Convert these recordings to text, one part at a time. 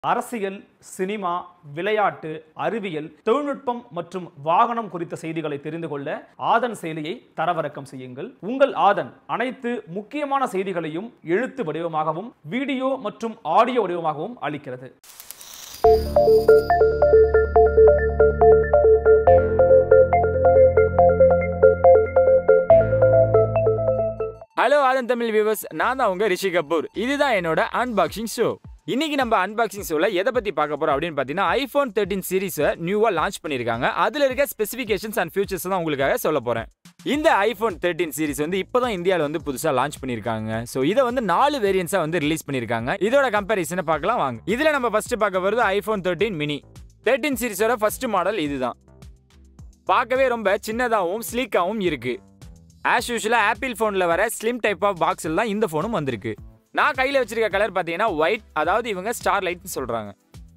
அரசியல் சினிமா விளையாட்டு அறிவியல் தொழில்நுட்பம் மற்றும் வாகனம் குறித்த செய்திகளை தெரிந்து கொள்ள ஆதன் செயலியை தரவிறக்கம் செய்யுங்கள் உங்கள் ஆதன் அனைத்து முக்கியமான செய்திகளையும் எழுத்து வடிவமாகவும் வீடியோ மற்றும் ஆடியோ வடிவமாகவும் அளிக்கிறது ஹலோ ஆதன் தமிழ் வியூவர்ஸ் நான் தான் உங்க ரிஷி கபூர் இதுதான் என்னோட அன்பாக்சிங் ஷோ இன்னைக்கு நம்ம அன்பாக்சிங் ஷோல எதை பத்தி பார்க்க போறோம் அப்படின்னு பார்த்தீங்கன்னா ஐபோன் தேர்ட்டின் சீரிஸை நியூவா லான்ச் பண்ணிருக்காங்க அதுல இருக்க ஸ்பெசிஃபிகேஷன்ஸ் அண்ட் ஃபியூச்சர்ஸ் தான் உங்களுக்காக சொல்ல போறேன் இந்த ஐபோன் தேர்ட்டின் சீரிஸ் வந்து இப்போதான் இந்தியாவில் வந்து புதுசாக லான்ச் பண்ணியிருக்காங்க ஸோ இதை வந்து நாலு வேரியன்ஸாக வந்து ரிலீஸ் பண்ணியிருக்காங்க இதோட கம்பேரிசனை பார்க்கலாம் வாங்க இதில் நம்ம ஃபர்ஸ்ட் பார்க்க போகிறது ஐபோன் தேர்ட்டின் மினி தேர்ட்டின் சீரிஸோட ஃபர்ஸ்ட் மாடல் இதுதான் பார்க்கவே ரொம்ப சின்னதாகவும் ஸ்லீக்காகவும் இருக்கு ஆஸ் யூஷுவலாக ஆப்பிள் ஃபோனில் வர ஸ்லிம் டைப் ஆஃப் பாக்ஸில் தான் இந்த ஃபோனும் வந்திருக்கு நான் கையில் வச்சிருக்க கலர் பார்த்தீங்கன்னா ஒயிட் அதாவது இவங்க ஸ்டார் லைட்னு சொல்கிறாங்க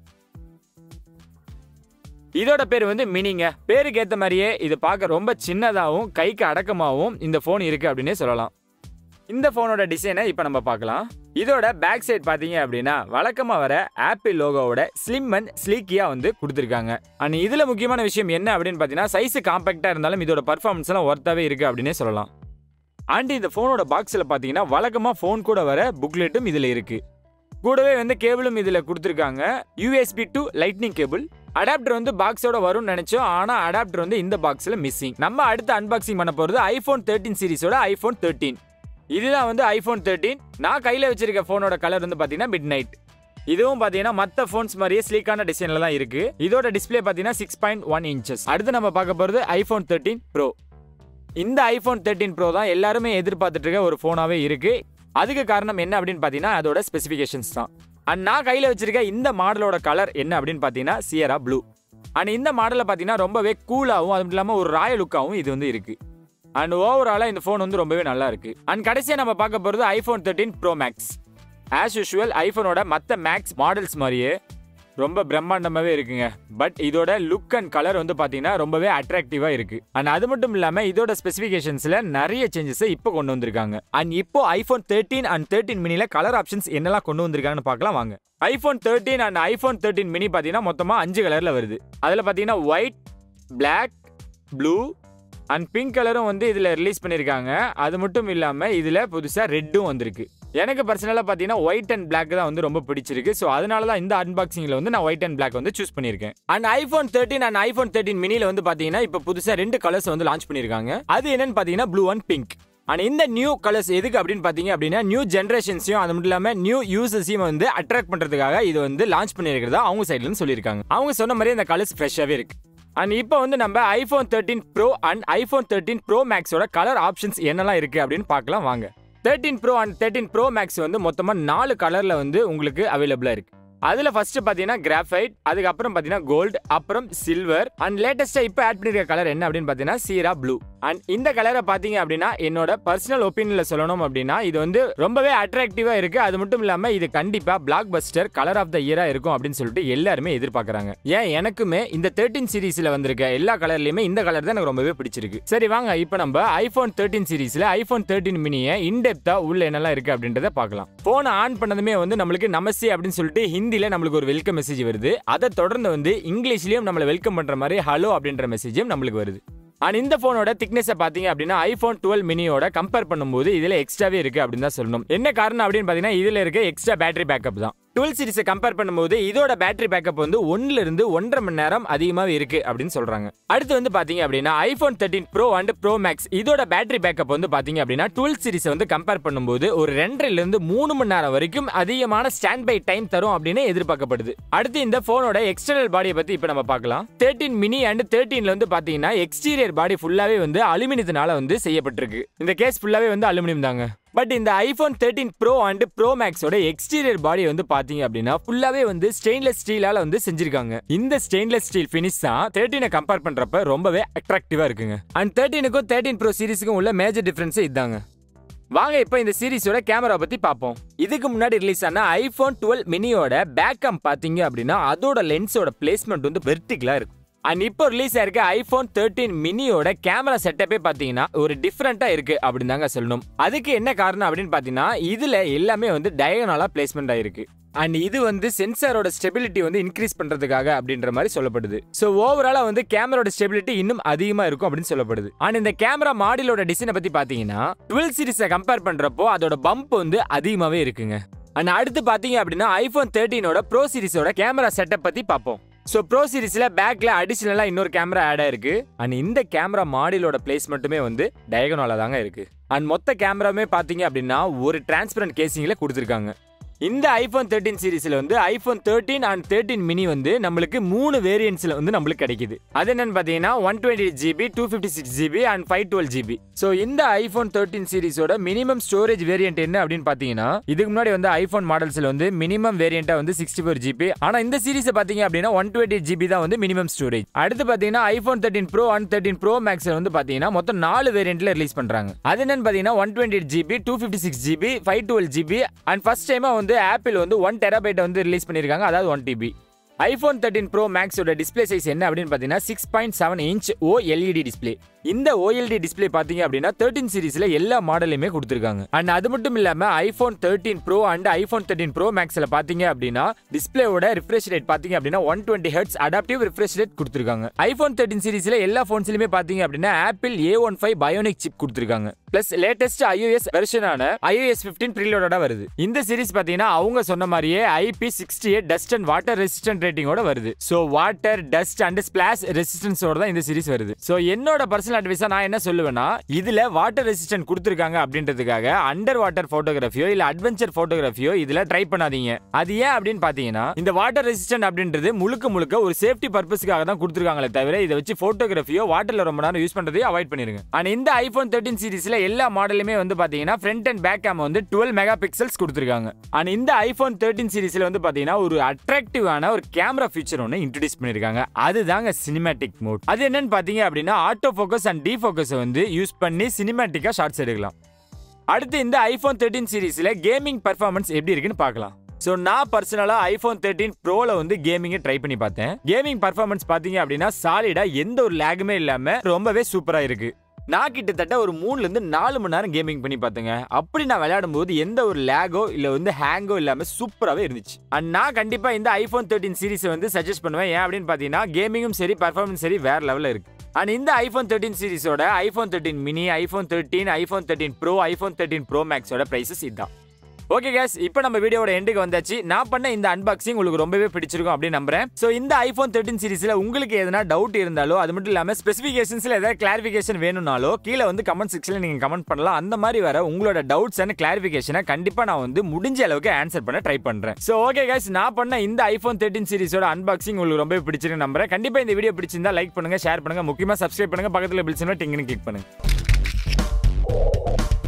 இதோட பேர் வந்து மினிங்க பேருக்கு ஏற்ற மாதிரியே இது பார்க்க ரொம்ப சின்னதாகவும் கைக்கு அடக்கமாகவும் இந்த ஃபோன் இருக்கு அப்படின்னே சொல்லலாம் இந்த ஃபோனோட டிசைனை இப்போ நம்ம பார்க்கலாம் இதோட பேக் சைடு பார்த்தீங்க அப்படின்னா வழக்கமாக வர ஆப்பிள் லோகோவோட ஸ்லிம் அண்ட் ஸ்லீக்கியாக வந்து கொடுத்துருக்காங்க அண்ட் இதில் முக்கியமான விஷயம் என்ன அப்படின்னு பார்த்தீங்கன்னா சைஸ் காம்பேக்டாக இருந்தாலும் இதோட பர்ஃபார்மன்ஸ் எல்லாம் ஒர்த்தாவே இருக்குது அப்படின்னே சொல்லலாம் அண்ட் இந்த ஃபோனோட பாக்ஸில் பார்த்தீங்கன்னா வழக்கமாக ஃபோன் கூட வர புக்லெட்டும் இதில் இருக்கு கூடவே வந்து கேபிளும் இதில் கொடுத்துருக்காங்க USB to lightning cable adapter வந்து பாக்ஸோட வரும்னு நினைச்சோம் ஆனால் அடாப்டர் வந்து இந்த பாக்ஸில் மிஸ்ஸிங் நம்ம அடுத்து அன்பாக்சிங் பண்ண போகிறது ஐஃபோன் தேர்ட்டின் சீரிஸோட ஐஃபோன் தேர்ட்டின் இதுதான் வந்து ஐஃபோன் தேர்ட்டின் நான் கையில் வச்சிருக்க ஃபோனோட கலர் வந்து பார்த்தீங்கன்னா மிட் நைட் இதுவும் பார்த்தீங்கன்னா மற்ற ஃபோன்ஸ் மாதிரியே ஸ்லீக்கான டிசைனில் தான் இருக்கு இதோட டிஸ்பிளே பார்த்தீங்கன்னா சிக்ஸ் பாயிண்ட் ஒன் இன்ச்சஸ் அடுத்து நம்ம பார்க்க போகிறது ஐஃபோன் தேர்ட்டின் ப்ரோ இந்த ஐஃபோன் தேர்ட்டின் ப்ரோ தான் எல்லாருமே எதிர்பார்த்துட்டு இருக்க ஒரு ஃபோனாகவே இருக்கு அதுக்கு காரணம் என்ன அப்படின்னு பார்த்தீங்கன்னா அதோட ஸ்பெசிஃபிகேஷன்ஸ் தான் அண்ட் நான் கையில் வச்சிருக்க இந்த மாடலோட கலர் என்ன அப்படின்னு பார்த்தீங்கன்னா சியரா ப்ளூ அண்ட் இந்த மாடலில் பார்த்தீங்கன்னா ரொம்பவே கூலாகவும் அதுவும் இல்லாமல் ஒரு ராயல் லுக்காகவும் இது வந்து இருக்கு அண்ட் ஓவராலாக இந்த ஃபோன் வந்து ரொம்பவே நல்லா இருக்கு அண்ட் கடைசியாக நம்ம பார்க்க போகிறது iPhone thirteen pro max as usual ஐஃபோனோட மற்ற மேக்ஸ் மாடல்ஸ் மாதிரியே ரொம்ப பிரம்மாண்டமாகவே இருக்குங்க பட் இதோட லுக் அண்ட் கலர் வந்து பார்த்தீங்கன்னா ரொம்பவே அட்ராக்டிவாக இருக்கு அண்ட் அது மட்டும் இல்லாமல் இதோட ஸ்பெசிஃபிகேஷன்ஸில் நிறைய சேஞ்சஸை இப்போ கொண்டு வந்திருக்காங்க அண்ட் இப்போ ஐஃபோன் தேர்ட்டின் அண்ட் தேர்ட்டின் மினியில் கலர் ஆப்ஷன்ஸ் என்னெல்லாம் கொண்டு வந்திருக்காங்கன்னு பார்க்கலாம் வாங்க iPhone thirteen and iPhone thirteen mini பார்த்தீங்கன்னா மொத்தமாக அஞ்சு கலரில் வருது அதில் பார்த்தீங்கன்னா white black blue and pink கலரும் வந்து இதில் ரிலீஸ் பண்ணியிருக்காங்க அது மட்டும் இல்லாமல் இதில் புதுசாக ரெட்டும் வந்திருக்கு எனக்கு பர்சனலாக பார்த்தீங்கன்னா ஒயிட் அண்ட் பிளாக் தான் வந்து ரொம்ப பிடிச்சிருக்கு ஸோ அதனால தான் இந்த அன்பாக்சிங்கில் வந்து நான் ஒயிட் அண்ட் பிளாக் வந்து சூஸ் பண்ணியிருக்கேன் and iPhone thirteen and iPhone thirteen மினியில் வந்து பார்த்தீங்கன்னா இப்போ புதுசாக ரெண்டு கலர்ஸ் வந்து லான்ச் பண்ணியிருக்காங்க அது என்னன்னு பார்த்தீங்கன்னா ப்ளூ அண்ட் பிங்க் அண்ட் இந்த நியூ கலர்ஸ் எதுக்கு அப்படின்னு பார்த்தீங்க அப்படின்னா நியூ ஜென்ரேஷன்ஸையும் அது மட்டும் இல்லாமல் நியூ யூசர்ஸையும் வந்து அட்ராக்ட் பண்ணுறதுக்காக இது வந்து லான்ச் பண்ணியிருக்கிறதா அவங்க சைட்லேருந்து சொல்லியிருக்காங்க அவங்க சொன்ன மாதிரி இந்த கலர்ஸ் ஃப்ரெஷ்ஷாகவே இருக்கு அண்ட் இப்போ வந்து நம்ம iPhone thirteen pro and iPhone thirteen pro மேக்ஸோட கலர் ஆப்ஷன்ஸ் என்னெல்லாம் இருக்கு அப்படின்னு பார்க்கலாம் வாங்க thirteen pro and thirteen pro max வந்து மொத்தமாக நாலு கலரில் வந்து உங்களுக்கு அவைலபிளாக இருக்கு அதில் ஃபர்ஸ்ட் பார்த்தீங்கன்னா கிராஃபைட் அதுக்கப்புறம் பார்த்தீங்கன்னா கோல்டு அப்புறம் சில்வர் அண்ட் லேட்டஸ்ட்டாக இப்போ ஆட் பண்ணிருக்க கலர் என்ன அப்படின்னு பார்த்தீங்கன்னா சீரா ப்ளூ அண்ட் இந்த கலரை பார்த்தீங்க அப்படின்னா என்னோட பர்சனல் ஒப்பீனியனில் சொல்லணும் அப்படின்னா இது வந்து ரொம்பவே அட்ராக்டிவாக இருக்கு அது மட்டும் இல்லாமல் இது கண்டிப்பாக blockbuster colour of the இயரா இருக்கும் அப்படின்னு சொல்லிட்டு எல்லாருமே எதிர்பார்க்குறாங்க ஏன் எனக்குமே இந்த தேர்ட்டின் சீரீஸில் வந்திருக்க எல்லா கலர்லையுமே இந்த கலர் தான் எனக்கு ரொம்பவே பிடிச்சிருக்கு சரி வாங்க இப்போ நம்ம ஐஃபோன் தேர்ட்டின் சீரீஸில் ஐஃபோன் தேர்ட்டின் மினியை இன்டெப்தா உள்ள என்னெல்லாம் இருக்கு அப்படின்றத பார்க்கலாம் ஃபோனை ஆன் பண்ணதுமே வந்து நம்மளுக்கு நமஸ்தே அப்படின்னு சொல்லிட்டு ஹிந்தியில் நம்மளுக்கு ஒரு வெல்கம் மெசேஜ் வருது அதை தொடர்ந்து வந்து இங்கிலீஷ்லயும் நம்மளை வெல்கம் பண்ற மாதிரி ஹலோ அப்படின்ற மெசேஜும் நம்மளுக்கு வருது அண்ட் இந்த ஃபோனோட திக்னஸை பார்த்தீங்க அப்படின்னா ஐஃபோன் டுவெல் மினியோட கம்பேர் பண்ணும்போது இதில் எக்ஸ்ட்ராவே இருக்கு அப்படின்னு தான் சொல்லணும் என்ன காரணம் அப்படின்னு பார்த்தீங்கன்னா இதில் இருக்க எக்ஸ்ட்ரா பேட்டரி பேக்கப் தான் டுவெல் சீரிஸை கம்பேர் பண்ணும்போது இதோட பேட்டரி பேக்கப் வந்து ஒன்னுல இருந்து ஒன்றரை மணி நேரம் அதிகமாக இருக்கு அப்படின்னு சொல்றாங்க அடுத்து வந்து பாத்தீங்க அப்படின்னா iPhone thirteen pro and pro max இதோட பேட்டரி பேக்கப் வந்து பாத்தீங்க அப்படின்னா டுவெல் சீரிஸை வந்து கம்பேர் பண்ணும்போது ஒரு ரெண்டரைல இருந்து மூணு மணி நேரம் வரைக்கும் அதிகமான ஸ்டாண்ட் பை டைம் தரும் அப்படின்னு எதிர்பார்க்கப்படுது அடுத்து இந்த போனோட எக்ஸ்டர்னல் பாடியை பத்தி இப்போ நம்ம பார்க்கலாம் தேர்ட்டின் மினி அண்ட் தேர்ட்டீன்ல வந்து பாத்தீங்கன்னா எக்ஸ்டீரியர் பாடி ஃபுல்லாவே வந்து அலுமினியத்தினால வந்து செய்யப்பட்டிருக்கு இந்த கேஸ் ஃபுல்லாவே வந்து அலுமினியம் தாங்க பட் இந்த iPhone thirteen pro and pro மேக்ஸோட எக்ஸ்டீரியர் பாடி வந்து பாத்தீங்க அப்படின்னா ஃபுல்லாவே வந்து ஸ்டெயின்லெஸ் ஸ்டீலால வந்து செஞ்சிருக்காங்க இந்த ஸ்டெயின்லெஸ் ஸ்டீல் ஃபினிஷ் தான் தேர்ட்டினை கம்பேர் பண்றப்ப ரொம்பவே அட்ராக்டிவா இருக்குங்க அண்ட் தேர்ட்டினுக்கும் தேர்ட்டின் ப்ரோ சீரிஸுக்கும் உள்ள மேஜர் டிஃபரன்ஸ் இதாங்க வாங்க இப்போ இந்த சீரிஸோட கேமரா பத்தி பார்ப்போம் இதுக்கு முன்னாடி ரிலீஸ் ஆன ஐபோன் டுவெல் மினியோட பேக்கம் பாத்தீங்க அப்படின்னா அதோட லென்ஸோட பிளேஸ்மெண்ட் வந்து வெர்டிகலா இருக்கும் அண்ட் இப்போ ரிலீஸ் ஆயிருக்க ஐபோன் தேர்ட்டின் மினியோட கேமரா செட்டப்பே பார்த்தீங்கன்னா ஒரு டிஃப்ரெண்டா இருக்கு அப்படின்னு தாங்க சொல்லணும் அதுக்கு என்ன காரணம் அப்படின்னு பார்த்தீங்கன்னா இதுல எல்லாமே வந்து டயகனலா பிளேஸ்மெண்ட் ஆயிருக்கு அண்ட் இது வந்து சென்சாரோட ஸ்டெபிலிட்டி வந்து இன்க்ரீஸ் பண்றதுக்காக அப்படின்ற மாதிரி சொல்லப்படுது ஸோ ஓவராலா வந்து கேமராவோட ஸ்டெபிலிட்டி இன்னும் அதிகமா இருக்கும் அப்படின்னு சொல்லப்படுது அண்ட் இந்த கேமரா மாடிலோட டிசைனை பத்தி பாத்தீங்கன்னா டுவெல் சீரிஸை கம்பேர் பண்றப்போ அதோட பம்ப் வந்து அதிகமாவே இருக்குங்க அண்ட் அடுத்து பாத்தீங்க அப்படின்னா ஐபோன் தேர்ட்டீனோட ப்ரோ சீரிஸோட கேமரா செட்டப் பத்தி பார்ப்போம் ஸோ ப்ரோ சீரிஸில் பேக்கில் அடிஷ்னலாக இன்னொரு கேமரா ஆட் ஆயிருக்கு அண்ட் இந்த கேமரா மாடிலோட பிளேஸ் மட்டுமே வந்து டயகனால தாங்க இருக்கு அண்ட் மொத்த கேமராமே பார்த்தீங்க அப்படின்னா ஒரு டிரான்ஸ்பரண்ட் கேசிங்கில் கொடுத்துருக்காங்க இந்த ஐபோன் தேர்ட்டின் சீரிஸில் வந்து iPhone thirteen and thirteen mini வந்து நம்மளுக்கு மூணு வேரியன்ட்ஸில் வந்து நம்மளுக்கு கிடைக்குது அது என்னன்னு பார்த்தீங்கன்னா one twenty GB two fifty six GB and five twelve GB so இந்த ஐபோன் தேர்ட்டின் சீரிஸோட மினிமம் ஸ்டோரேஜ் வேரியன்ட் என்ன அப்படின்னு பார்த்தீங்கன்னா இதுக்கு முன்னாடி வந்து ஐபோன் மாடல்ஸில் வந்து மினிமம் வேரியண்ட்டாக வந்து சிக்ஸ்டி ஃபோர் ஜிபி ஆனால் இந்த சீரிஸை பார்த்தீங்க அப்படின்னா ஒன் டுவெண்ட்டி ஜிபி தான் வந்து மினிமம் ஸ்டோரேஜ் அடுத்து பார்த்தீங்கன்னா iPhone thirteen pro and thirteen pro மேக்ஸில் வந்து பார்த்தீங்கன்னா மொத்தம் நாலு வேரியண்ட்ல ரிலீஸ் பண்ணுறாங்க அது என்னன்னு பார்த்தீங்கன்னா one twenty GB two fifty six GB five twelve GB and first டைமாக வந்து ஆப்பிள் வந்து ஒன் டெராபைட் வந்து ரிலீஸ் பண்ணியிருக்காங்க அதாவது one TB iPhone thirteen pro மேக்ஸோட டிஸ்பிளே சைஸ் என்ன அப்படின்னு பார்த்தீங்கன்னா six point seven inch OLED display இந்த ஓஎல்டி டிஸ்பிளே பார்த்தீங்க அப்படின்னா தேர்ட்டின் சீரிஸ்ல எல்லா மாடலையுமே கொடுத்துருக்காங்க அண்ட் அது மட்டும் இல்லாம iPhone thirteen pro and iPhone thirteen pro மேக்ஸ்ல பாத்தீங்க அப்படின்னா டிஸ்பிளேவோட ரிஃப்ரெஷ் ரேட் பாத்தீங்க அப்படின்னா one twenty hertz adaptive refresh rate கொடுத்துருக்காங்க ஐபோன் தேர்ட்டின் சீரிஸ்ல எல்லா போன்ஸ்லயுமே பாத்தீங்க அப்படின்னா Apple A one five bionic chip கொடுத்துருக்காங்க பிளஸ் லேட்டஸ்ட் iOS வெர்ஷனான iOS 15 ப்ரீலோட வருது இந்த சீரிஸ் பாத்தீங்கன்னா அவங்க சொன்ன மாதிரியே IP sixty eight dust and water resistant ரேட்டிங்கோட வருது so water dust and splash ரெசிஸ்டன்ஸோட தான் இந்த சீரிஸ் வருது ஸோ என்னோட பர்சனல் அட்வைஸா நான் என்ன சொல்லுவேன்னா இதுல வாட்டர் ரெசிஸ்டன்ட் கொடுத்துருக்காங்க அப்படின்றதுக்காக அண்டர் வாட்டர் போட்டோகிராஃபியோ இல்ல அட்வென்ச்சர் போட்டோகிராஃபியோ இதுல ட்ரை பண்ணாதீங்க அது ஏன் அப்படின்னு பாத்தீங்கன்னா இந்த வாட்டர் ரெசிஸ்டன்ட் அப்படின்றது முழுக்க முழுக்க ஒரு சேஃப்டி பர்பஸ்க்காக தான் கொடுத்துருக்காங்களே தவிர இதை வச்சு போட்டோகிராஃபியோ வாட்டர்ல ரொம்ப நேரம் யூஸ் பண்றதையும் அவாய்ட் பண்ணிருங்க அண்ட் இந்த ஐபோன் தேர்ட்டின் சீரிஸ்ல எல்லா மாடலுமே வந்து பாத்தீங்கன்னா ஃப்ரண்ட் அண்ட் பேக் கேம் வந்து டுவெல் மெகா பிக்சல்ஸ் கொடுத்துருக்காங்க அண்ட் இந்த ஐபோன் தேர்ட்டின் சீரிஸ்ல வந்து பாத்தீங்கன்னா ஒரு அட்ராக்டிவான ஒரு கேமரா ஃபீச்சர் ஒன்று இன்ட்ரடியூஸ் பண்ணிருக்காங்க அதுதாங்க சினிமேட்டிக் மோட் அது என்னன்னு பாத்தீங்க அப்படின்னா ஆட்டோ ஃபோக்கஸ் அண்ட் டி ஃபோக்கஸை வந்து யூஸ் பண்ணி சினிமேட்டிக்கா ஷார்ட்ஸ் எடுக்கலாம் அடுத்து இந்த ஐபோன் தேர்ட்டின் சீரிஸ்ல கேமிங் பர்ஃபார்மன்ஸ் எப்படி இருக்குன்னு பார்க்கலாம் ஸோ நான் பர்சனலாக ஐஃபோன் தேர்ட்டின் ப்ரோவில் வந்து கேமிங்கை ட்ரை பண்ணி பார்த்தேன் கேமிங் பர்ஃபார்மன்ஸ் பார்த்தீங்க அப்படின்னா சாலிடாக எந்த ஒரு லேகுமே இல்லாமல் ரொம்பவே சூப்பராக இருக்கு நான் கிட்டத்தட்ட ஒரு மூணுல இருந்து நாலு மணி நேரம் கேமிங் பண்ணி பார்த்தேங்க அப்படி நான் விளையாடும் போது எந்த ஒரு லேகோ இல்ல வந்து ஹேங்கோ இல்லாம சூப்பராகவே இருந்துச்சு அண்ட் நான் கண்டிப்பா இந்த ஐபோன் தேர்ட்டின் சீரிஸை வந்து சஜஸ்ட் பண்ணுவேன் ஏன் அப்படின்னு பார்த்தீங்கன்னா கேமிங்கும் சரி பர்ஃபார்மன்ஸ் சரி வேற லெவலில் இருக்கு அண்ட் இந்த ஐபோன் தேர்ட்டின் சீரிஸோட iPhone thirteen mini iPhone thirteen iPhone thirteen pro iPhone thirteen pro மேக்ஸோட பிரைசஸ் இதுதான் ஓகே கேஸ் இப்போ நம்ம வீடியோட எண்டுக்கு வந்தாச்சு நான் பண்ண இந்த அன்பாக்சிங் உங்களுக்கு ரொம்பவே பிடிச்சிருக்கும் அப்படின்னு நம்புறேன் ஸோ இந்த ஐபோன் தேர்ட்டின் சீரிஸ்ல உங்களுக்கு எதனா டவுட் இருந்தாலோ அது மட்டும் இல்லாம ஸ்பெசிஃபிகேஷன்ஸ்ல ஏதாவது கிளாரிஃபிகேஷன் வேணும்னாலோ கீழே வந்து கமெண்ட் செக்ஷன்ல நீங்க கமெண்ட் பண்ணலாம் அந்த மாதிரி வர உங்களோட டவுட்ஸ் அண்ட் கிளாரிஃபிகேஷனை கண்டிப்பா நான் வந்து முடிஞ்ச அளவுக்கு ஆன்சர் பண்ண ட்ரை பண்றேன் ஸோ ஓகே கேஸ் நான் பண்ண இந்த ஐபோன் தேர்ட்டின் சீரிஸோட அன்பாக்சிங் உங்களுக்கு ரொம்பவே பிடிச்சிருக்கு நம்புறேன் கண்டிப்பா இந்த வீடியோ பிடிச்சிருந்தா லைக் பண்ணுங்க ஷேர் பண்ணுங்க முக்கியமா சப்ஸ்கிரைப் பண்ணுங்க பக்கத்துல பில் சின்ன டிங்னு கிளிக் பண்ணுங்க